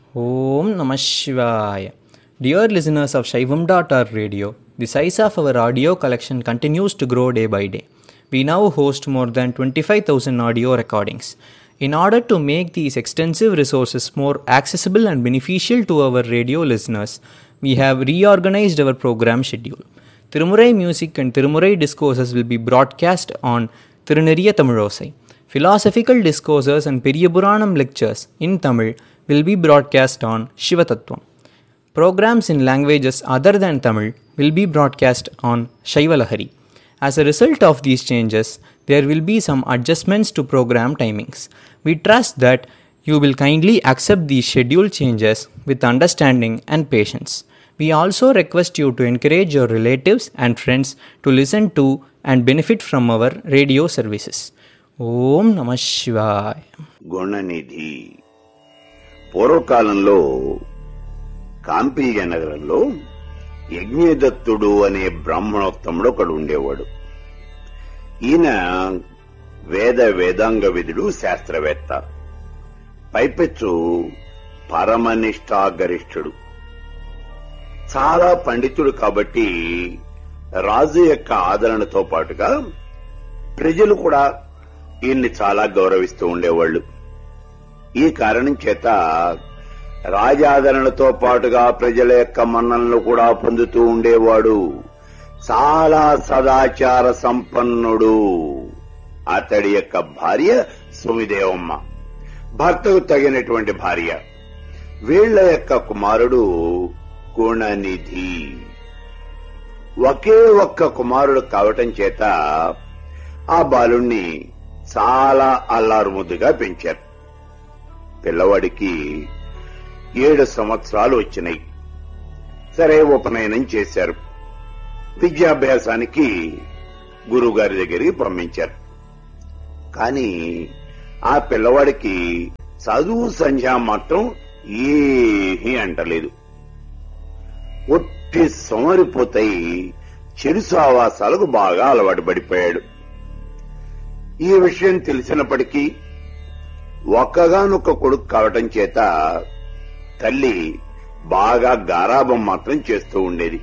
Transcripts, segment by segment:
Om Namah Shivaya. Dear listeners of Shaivam.org radio, the size of our audio collection continues to grow day by day. We now host more than 25,000 audio recordings. In order to make these extensive resources more accessible and beneficial to our radio listeners, we have reorganized our program schedule. Tirumurai music and Tirumurai discourses will be broadcast on Tiruneriya Tamilosai. Philosophical discourses and Periyapuranam lectures in Tamil will be broadcast on Shivatattvam. Programs in languages other than Tamil will be broadcast on Shaivalahari. As a result of these changes, there will be some adjustments to program timings. We trust that you will kindly accept these schedule changes with understanding and patience. We also request you to encourage your relatives and friends to listen to and benefit from our radio services. Om Namah Shivaya. గుణనిధి పూర్వకాలంలో కాంపిల్య నగరంలో యజ్ఞదత్తుడు అనే బ్రాహ్మణోత్తముడు ఒకడు ఉండేవాడు ఈయన వేద వేదాంగ విధుడు శాస్త్రవేత్త పైపెచ్చు పరమనిష్టాగరిష్ఠుడు చాలా పండితుడు కాబట్టి రాజు యొక్క ఆదరణతో పాటుగా ప్రజలు కూడా ఈయన్ని చాలా గౌరవిస్తూ ఉండేవాళ్ళు ఈ కారణం చేత రాజాదరణతో పాటుగా ప్రజల యొక్క మన్ననలు కూడా పొందుతూ ఉండేవాడు చాలా సదాచార సంపన్నుడు అతడి యొక్క భార్య సుమిదేవమ్మ భర్తకు తగినటువంటి భార్య వీళ్ల యొక్క కుమారుడు గుణనిధి ఒకే ఒక్క కుమారుడు కావటం చేత ఆ బాలుణ్ణి చాలా అల్లారుముద్దుగా పెంచారు పిల్లవాడికి ఏడు సంవత్సరాలు వచ్చినాయి సరే ఉపనయనం చేశారు విద్యాభ్యాసానికి గురువుగారి దగ్గరికి పంపించారు కానీ ఆ పిల్లవాడికి చదువు సంధ్య మాత్రం ఏమీ అంటలేదు ఒట్టి సోమరిపోతాయి చెడు సావాసాలకు బాగా అలవాటు పడిపోయాడు ఈ విషయం తెలిసినప్పటికీ ఒక్కగానొక్క కొడుకు కావటం చేత తల్లి బాగా గారాబం మాత్రం చేస్తూ ఉండేది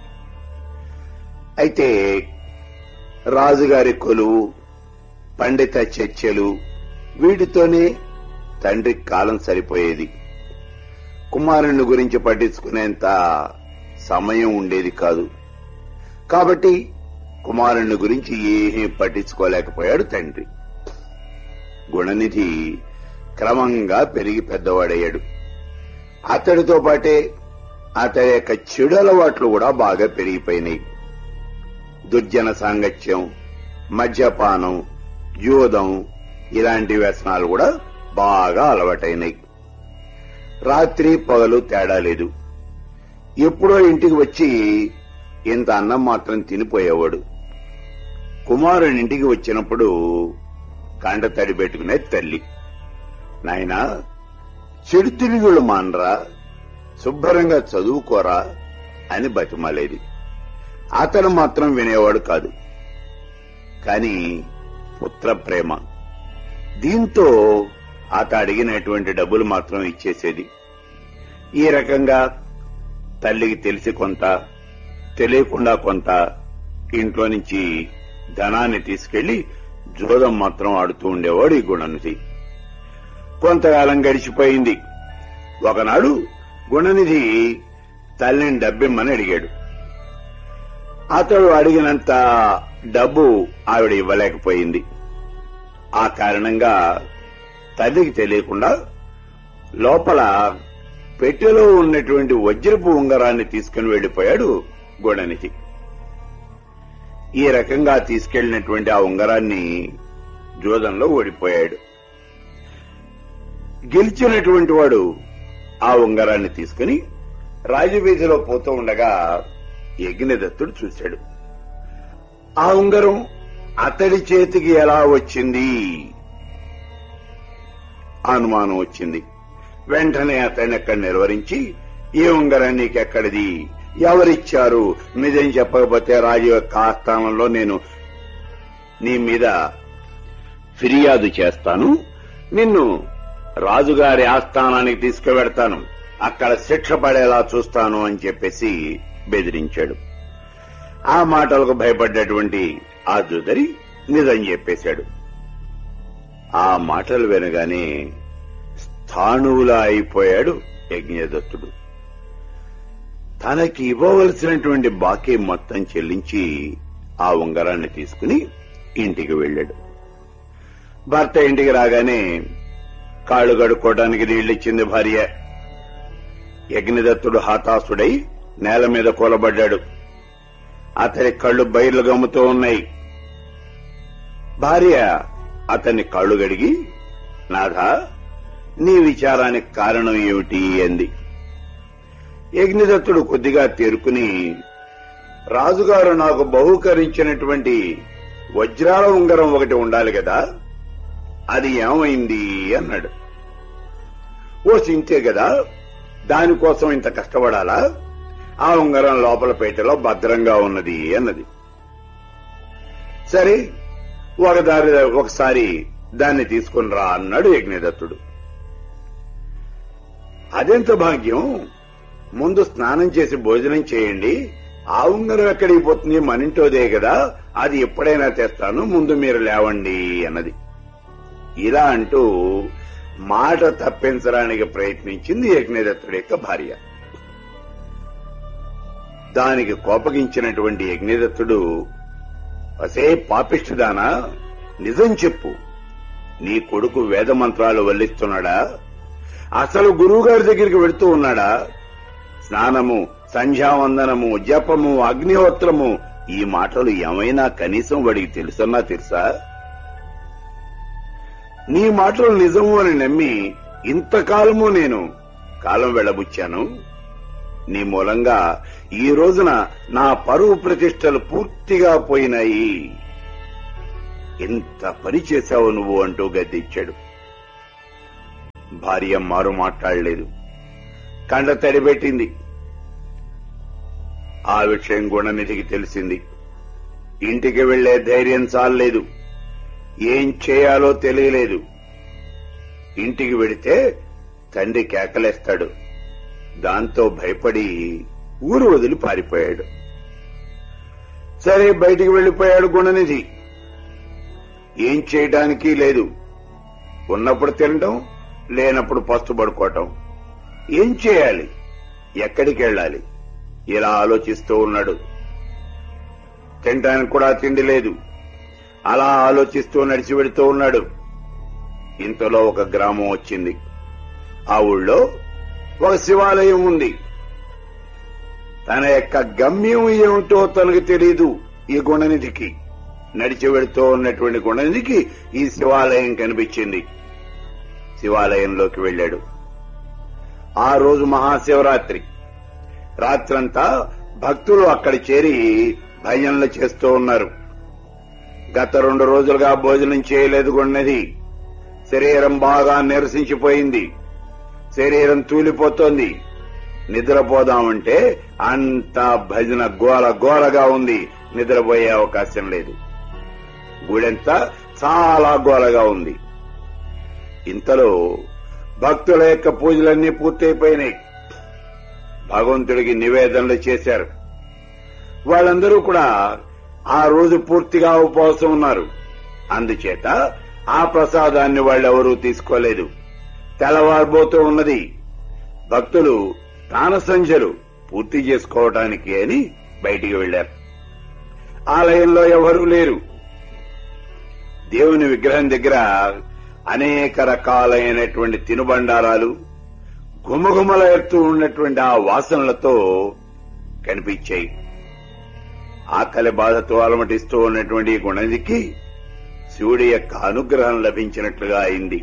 అయితే రాజుగారి కొలువు పండిత చర్చలు వీటితోనే తండ్రి కాలం సరిపోయేది కుమారుని గురించి పట్టించుకునేంత సమయం ఉండేది కాదు కాబట్టి కుమారుని గురించి ఏమీ పట్టించుకోలేకపోయాడు తండ్రి గుణనిధి క్రమంగా పెరిగి పెద్దవాడయ్యాడు అతడితో పాటే అతడి యొక్క చెడు అలవాట్లు కూడా బాగా పెరిగిపోయినాయి దుర్జన సాంగత్యం మద్యపానం జూదం ఇలాంటి వ్యసనాలు కూడా బాగా అలవాటైనాయి రాత్రి పగలు తేడా లేదు ఎప్పుడో ఇంటికి వచ్చి ఇంత అన్నం మాత్రం తినిపోయేవాడు కుమారుని ఇంటికి వచ్చినప్పుడు కండ తడి పెట్టుకునే తల్లి నాయనా చెడు తిరుగులు మానరా శుభ్రంగా చదువుకోరా అని బతిమాలేది అతను మాత్రం వినేవాడు కాదు కాని పుత్ర ప్రేమ దీంతో అత అడిగినటువంటి డబ్బులు మాత్రం ఇచ్చేసేది ఈ రకంగా తల్లికి తెలిసి కొంత తెలియకుండా కొంత ఇంట్లో నుంచి ధనాన్ని తీసుకెళ్లి జోదం మాత్రం ఆడుతూ ఉండేవాడు ఈ గుణనిధి కొంతకాలం గడిచిపోయింది ఒకనాడు గుణనిధి తల్లిని డబ్బిమ్మని అడిగాడు అతడు అడిగినంత డబ్బు ఆవిడ ఇవ్వలేకపోయింది ఆ కారణంగా తల్లికి తెలియకుండా లోపల పెట్టెలో ఉన్నటువంటి వజ్రపు ఉంగరాన్ని తీసుకుని వెళ్లిపోయాడు గుణనిధి ఈ రకంగా తీసుకెళ్లినటువంటి ఆ ఉంగరాన్ని జోదంలో ఓడిపోయాడు గెలిచినటువంటి వాడు ఆ ఉంగరాన్ని తీసుకుని రాజవీధిలో పోతూ ఉండగా యజ్ఞదత్తుడు చూశాడు ఆ ఉంగరం అతడి చేతికి ఎలా వచ్చింది అనుమానం వచ్చింది వెంటనే అతన్ని అక్కడ నిర్వరించి ఈ ఉంగరం నీకెక్కడిది ఎవరిచ్చారు నిజం చెప్పకపోతే రాజు యొక్క ఆస్థానంలో నేను నీ మీద ఫిర్యాదు చేస్తాను నిన్ను రాజుగారి ఆస్థానానికి తీసుకువెడతాను అక్కడ శిక్ష పడేలా చూస్తాను అని చెప్పేసి బెదిరించాడు ఆ మాటలకు భయపడ్డటువంటి ఆ జుదరి నిజం చెప్పేశాడు ఆ మాటలు వినగానే స్థాణువులా అయిపోయాడు యజ్ఞదత్తుడు తనకి ఇవ్వవలసినటువంటి బాకీ మొత్తం చెల్లించి ఆ ఉంగరాన్ని తీసుకుని ఇంటికి వెళ్ళాడు భర్త ఇంటికి రాగానే కాళ్ళు కడుక్కోవడానికి నీళ్ళిచ్చింది భార్య యజ్ఞదత్తుడు హతాశుడై నేల మీద కూలబడ్డాడు అతని కళ్ళు బయలు గమ్ముతూ ఉన్నాయి భార్య అతన్ని కళ్ళు గడిగి నాథా నీ విచారానికి కారణం ఏమిటి అంది యజ్ఞదత్తుడు కొద్దిగా తేరుకుని రాజుగారు నాకు బహూకరించినటువంటి వజ్రాల ఉంగరం ఒకటి ఉండాలి కదా అది ఏమైంది అన్నాడు ఓ సింతే కదా దానికోసం ఇంత కష్టపడాలా ఆ ఉంగరం లోపల పేటలో భద్రంగా ఉన్నది అన్నది సరే ఒకదారి ఒకసారి దాన్ని తీసుకుని రా అన్నాడు యజ్ఞదత్తుడు అదెంత భాగ్యం ముందు స్నానం చేసి భోజనం చేయండి ఆ ఉంగరం ఎక్కడికి పోతుంది మన ఇంటోదే కదా అది ఎప్పుడైనా తెస్తాను ముందు మీరు లేవండి అన్నది ఇలా అంటూ మాట తప్పించడానికి ప్రయత్నించింది యజ్ఞదత్తుడి యొక్క భార్య దానికి కోపగించినటువంటి యజ్ఞదత్తుడు అసే పాపిష్టిదానా నిజం చెప్పు నీ కొడుకు వేద మంత్రాలు వల్లిస్తున్నాడా అసలు గురువుగారి దగ్గరికి వెళుతూ ఉన్నాడా స్నానము సంధ్యావందనము జపము అగ్నిహోత్రము ఈ మాటలు ఏమైనా కనీసం వాడికి తెలుసన్నా తెలుసా నీ మాటలు నిజము అని నమ్మి ఇంతకాలము నేను కాలం వెళ్ళబుచ్చాను నీ మూలంగా ఈ రోజున నా పరువు ప్రతిష్టలు పూర్తిగా పోయినాయి ఎంత పని చేశావు నువ్వు అంటూ గద్దిచ్చాడు భార్య మారు మాట్లాడలేదు కండ తడిపెట్టింది ఆ విషయం గుణనిధికి తెలిసింది ఇంటికి వెళ్లే ధైర్యం చాలలేదు ఏం చేయాలో తెలియలేదు ఇంటికి వెడితే తండ్రి కేకలేస్తాడు దాంతో భయపడి ఊరు వదిలి పారిపోయాడు సరే బయటికి వెళ్లిపోయాడు గుణనిధి ఏం చేయడానికి లేదు ఉన్నప్పుడు తినడం లేనప్పుడు పస్తు పడుకోవటం ఏం చేయాలి ఎక్కడికి వెళ్ళాలి ఇలా ఆలోచిస్తూ ఉన్నాడు తినడానికి కూడా తిండి లేదు అలా ఆలోచిస్తూ నడిచి వెడుతూ ఉన్నాడు ఇంతలో ఒక గ్రామం వచ్చింది ఆ ఊళ్ళో ఒక శివాలయం ఉంది తన యొక్క గమ్యం ఏమిటో తనకు తెలియదు ఈ గుణనిధికి నడిచి వెడుతూ ఉన్నటువంటి గుణనిధికి ఈ శివాలయం కనిపించింది శివాలయంలోకి వెళ్ళాడు ఆ రోజు మహాశివరాత్రి రాత్రంతా భక్తులు అక్కడ చేరి భజనలు చేస్తూ ఉన్నారు గత రెండు రోజులుగా భోజనం చేయలేదు గుణనిధి శరీరం బాగా నిరసించిపోయింది శరీరం తూలిపోతోంది నిద్రపోదామంటే అంతా భజన గోల గోలగా ఉంది నిద్రపోయే అవకాశం లేదు గుడెంతా చాలా గోలగా ఉంది ఇంతలో భక్తుల యొక్క పూజలన్నీ పూర్తయిపోయినాయి భగవంతుడికి నివేదనలు చేశారు వాళ్ళందరూ కూడా ఆ రోజు పూర్తిగా ఉపవాసం ఉన్నారు అందుచేత ఆ ప్రసాదాన్ని వాళ్ళెవరూ తీసుకోలేదు తెల్లవారిపోతూ ఉన్నది భక్తులు స్నాన సంధ్యలు పూర్తి చేసుకోవటానికి అని బయటికి వెళ్లారు ఆలయంలో ఎవరూ లేరు దేవుని విగ్రహం దగ్గర అనేక రకాలైనటువంటి తినుబండారాలు గుమగుమల ఎత్తు ఉన్నటువంటి ఆ వాసనలతో కనిపించాయి ఆకలి బాధతో అలమటిస్తూ ఉన్నటువంటి ఈ గుణనిధికి శివుడి యొక్క అనుగ్రహం లభించినట్లుగా అయింది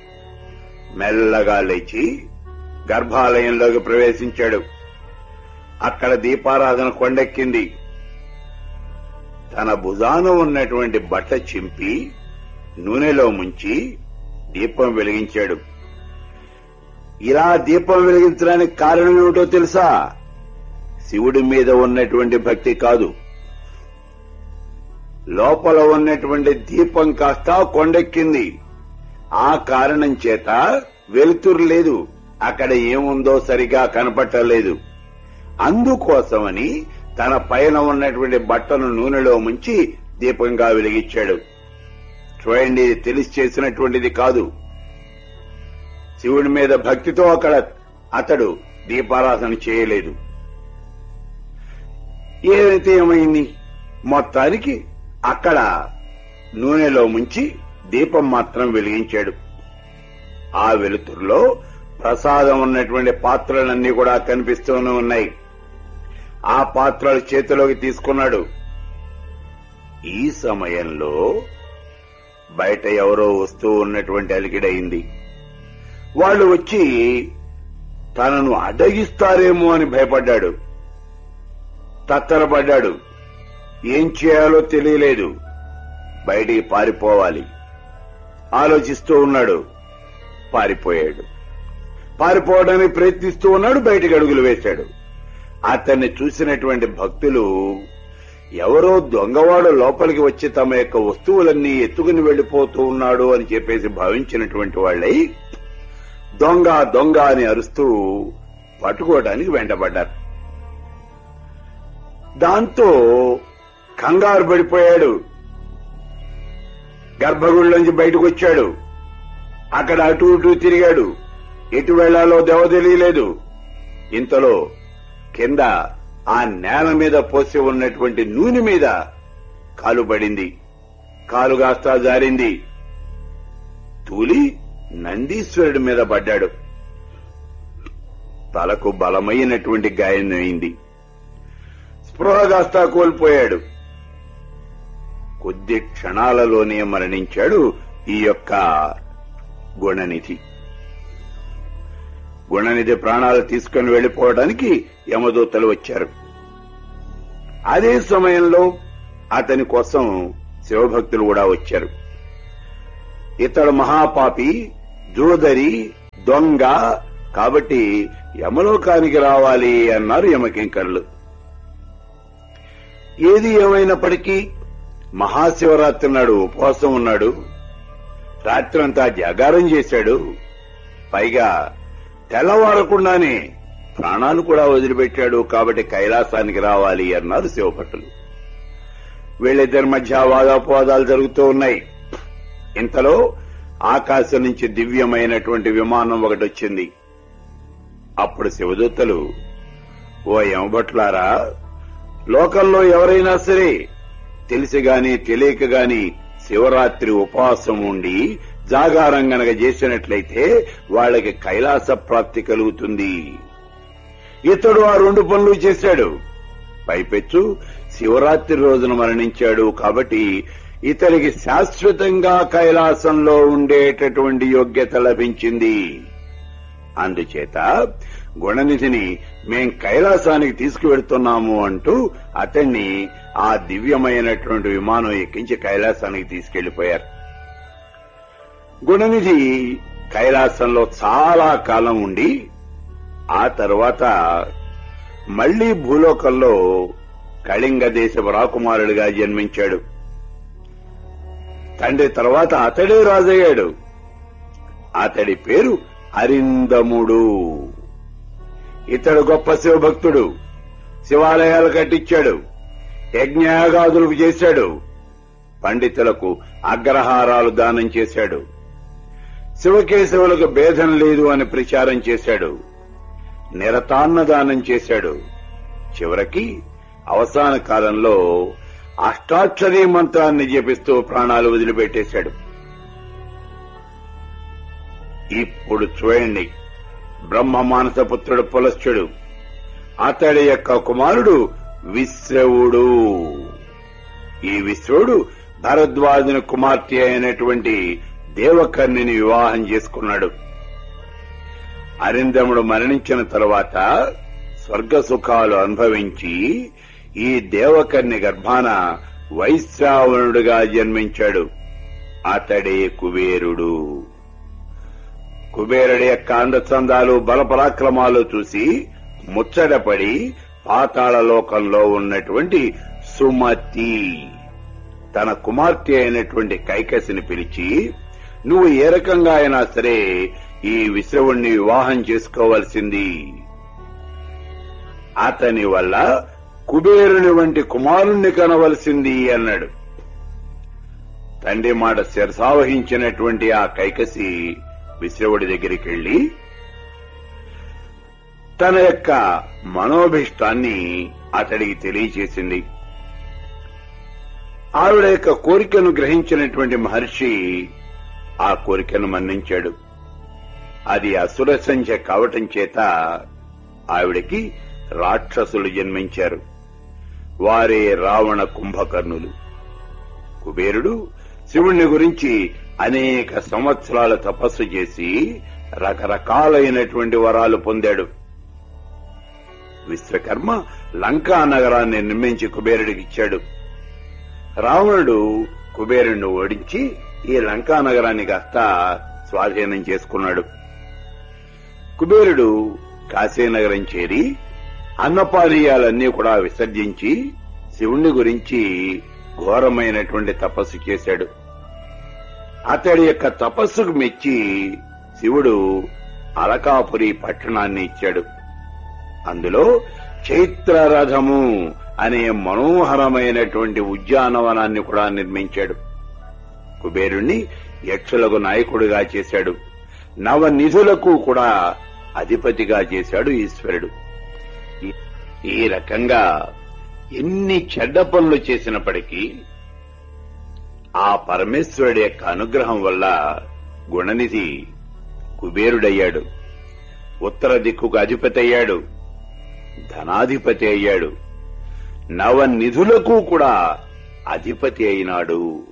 మెల్లగా లేచి గర్భాలయంలోకి ప్రవేశించాడు అక్కడ దీపారాధన కొండెక్కింది తన భుజాన ఉన్నటువంటి బట్ట చింపి నూనెలో ముంచి దీపం వెలిగించాడు ఇలా దీపం వెలిగించడానికి కారణం ఏమిటో తెలుసా శివుడి మీద ఉన్నటువంటి భక్తి కాదు లోపల ఉన్నటువంటి దీపం కాస్త కొండెక్కింది ఆ కారణం చేత వెలుతురు లేదు అక్కడ ఏముందో సరిగా కనపట్టలేదు అందుకోసమని తన పైన ఉన్నటువంటి బట్టను నూనెలో ముంచి దీపంగా వెలిగించాడు చూడండి ఇది తెలిసి చేసినటువంటిది కాదు శివుడి మీద భక్తితో అక్కడ అతడు దీపారాధన చేయలేదు ఏదైతే ఏమైంది మొత్తానికి అక్కడ నూనెలో ముంచి దీపం మాత్రం వెలిగించాడు ఆ వెలుతురులో ప్రసాదం ఉన్నటువంటి పాత్రలన్నీ కూడా కనిపిస్తూనే ఉన్నాయి ఆ పాత్రలు చేతిలోకి తీసుకున్నాడు ఈ సమయంలో బయట ఎవరో వస్తూ ఉన్నటువంటి అలికిడైంది వాళ్ళు వచ్చి తనను అడగిస్తారేమో అని భయపడ్డాడు తత్తరపడ్డాడు ఏం చేయాలో తెలియలేదు బయటికి పారిపోవాలి ఆలోచిస్తూ ఉన్నాడు పారిపోయాడు పారిపోవడానికి ప్రయత్నిస్తూ ఉన్నాడు బయటికి అడుగులు వేశాడు అతన్ని చూసినటువంటి భక్తులు ఎవరో దొంగవాడు లోపలికి వచ్చి తమ యొక్క వస్తువులన్నీ ఎత్తుకుని వెళ్లిపోతూ ఉన్నాడు అని చెప్పేసి భావించినటువంటి వాళ్ళై దొంగ దొంగ అని అరుస్తూ పట్టుకోవడానికి వెంటబడ్డారు దాంతో కంగారు పడిపోయాడు గర్భగుడిలోంచి బయటకు వచ్చాడు అక్కడ అటు ఇటు తిరిగాడు ఎటు వెళ్లాలో దెవ తెలియలేదు ఇంతలో కింద ఆ నేల మీద పోసి ఉన్నటువంటి నూనె మీద కాలు పడింది కాలు కాస్తా జారింది తూలి నందీశ్వరుడి మీద పడ్డాడు తలకు బలమైనటువంటి గాయం అయింది స్పృహగాస్తా కోల్పోయాడు కొద్ది క్షణాలలోనే మరణించాడు ఈ యొక్క గుణనిధి గుణనిధి ప్రాణాలు తీసుకుని వెళ్లిపోవడానికి యమదూతలు వచ్చారు అదే సమయంలో అతని కోసం శివభక్తులు కూడా వచ్చారు ఇతడు మహాపాపి జోదరి దొంగ కాబట్టి యమలోకానికి రావాలి అన్నారు యమకింకర్లు ఏది ఏమైనప్పటికీ మహాశివరాత్రి నాడు ఉపవాసం ఉన్నాడు రాత్రంతా జాగారం చేశాడు పైగా తెల్లవారకుండానే ప్రాణాలు కూడా వదిలిపెట్టాడు కాబట్టి కైలాసానికి రావాలి అన్నారు శివభట్టులు వీళ్ళిద్దరి మధ్య వాదాపవాదాలు జరుగుతూ ఉన్నాయి ఇంతలో ఆకాశం నుంచి దివ్యమైనటువంటి విమానం ఒకటి వచ్చింది అప్పుడు శివదూతలు ఓ యమభట్లారా లోకంలో ఎవరైనా సరే తెలిసి గాని తెలియక గాని శివరాత్రి ఉపవాసం ఉండి జాగారం గనక చేసినట్లయితే వాళ్ళకి కైలాస ప్రాప్తి కలుగుతుంది ఇతడు ఆ రెండు పనులు చేశాడు పైపెచ్చు శివరాత్రి రోజున మరణించాడు కాబట్టి ఇతనికి శాశ్వతంగా కైలాసంలో ఉండేటటువంటి యోగ్యత లభించింది అందుచేత గుణనిధిని మేం కైలాసానికి తీసుకువెడుతున్నాము అంటూ అతన్ని ఆ దివ్యమైనటువంటి విమానం ఎక్కించి కైలాసానికి తీసుకెళ్లిపోయారు గుణనిధి కైలాసంలో చాలా కాలం ఉండి ఆ తర్వాత మళ్లీ భూలోకంలో కళింగ దేశపు రాకుమారుడిగా జన్మించాడు తండ్రి తర్వాత అతడే రాజయ్యాడు అతడి పేరు అరిందముడు ఇతడు గొప్ప శివభక్తుడు శివాలయాలు కట్టించాడు యజ్ఞయాగాదులకు చేశాడు పండితులకు అగ్రహారాలు దానం చేశాడు శివకేశవులకు భేదం లేదు అని ప్రచారం చేశాడు నిరతాన్నదానం చేశాడు చివరికి అవసాన కాలంలో అష్టాక్షరీ మంత్రాన్ని జపిస్తూ ప్రాణాలు వదిలిపెట్టేశాడు ఇప్పుడు చూడండి బ్రహ్మ మానసపుత్రుడు పులశ్చుడు అతడి యొక్క కుమారుడు విశ్రవుడు ఈ విశ్రుడు భరద్వాజుని కుమార్తె అయినటువంటి దేవకర్ణిని వివాహం చేసుకున్నాడు అరిందముడు మరణించిన తరువాత స్వర్గ సుఖాలు అనుభవించి ఈ దేవకర్ణి గర్భాన వైశ్రావణుడుగా జన్మించాడు అతడే కుబేరుడు కుబేరుడి యొక్క అందచందాలు బలపరాక్రమాలు చూసి ముచ్చటపడి పాతాళ లోకంలో ఉన్నటువంటి సుమతి తన కుమార్తె అయినటువంటి కైకసిని పిలిచి నువ్వు ఏ రకంగా అయినా సరే ఈ విశ్రవుణ్ణి వివాహం చేసుకోవలసింది అతని వల్ల కుబేరుని వంటి కుమారుణ్ణి కనవలసింది అన్నాడు తండ్రి మాట శిరసావహించినటువంటి ఆ కైకసి విశ్రవుడి దగ్గరికి వెళ్లి తన యొక్క మనోభిష్టాన్ని అతడికి తెలియచేసింది ఆవిడ యొక్క కోరికను గ్రహించినటువంటి మహర్షి ఆ కోరికను మన్నించాడు అది అసుర సంఖ్య కావటం చేత ఆవిడకి రాక్షసులు జన్మించారు వారే రావణ కుంభకర్ణులు కుబేరుడు శివుణ్ణి గురించి అనేక సంవత్సరాల తపస్సు చేసి రకరకాలైనటువంటి వరాలు పొందాడు విశ్వకర్మ లంకా నగరాన్ని నిర్మించి కుబేరుడికి ఇచ్చాడు రావణుడు కుబేరుణ్ణి ఓడించి ఈ లంకా నగరాన్ని కాస్త స్వాధీనం చేసుకున్నాడు కుబేరుడు కాశీనగరం చేరి అన్నపానీయాలన్నీ కూడా విసర్జించి శివుణ్ణి గురించి ఘోరమైనటువంటి తపస్సు చేశాడు అతడి యొక్క తపస్సుకు మెచ్చి శివుడు అలకాపురి పట్టణాన్ని ఇచ్చాడు అందులో చైత్రరథము అనే మనోహరమైనటువంటి ఉద్యానవనాన్ని కూడా నిర్మించాడు కుబేరుణ్ణి యక్షులకు నాయకుడిగా చేశాడు నవనిధులకు కూడా అధిపతిగా చేశాడు ఈశ్వరుడు ఈ- ఈ రకంగా ఎన్ని చెడ్డ పనులు చేసినప్పటికీ ఆ పరమేశ్వరుడి యొక్క అనుగ్రహం వల్ల గుణనిధి కుబేరుడయ్యాడు ఉత్తర దిక్కుకు అధిపతి అయ్యాడు ధనాధిపతి అయ్యాడు నవనిధులకు కూడా అధిపతి అయినాడు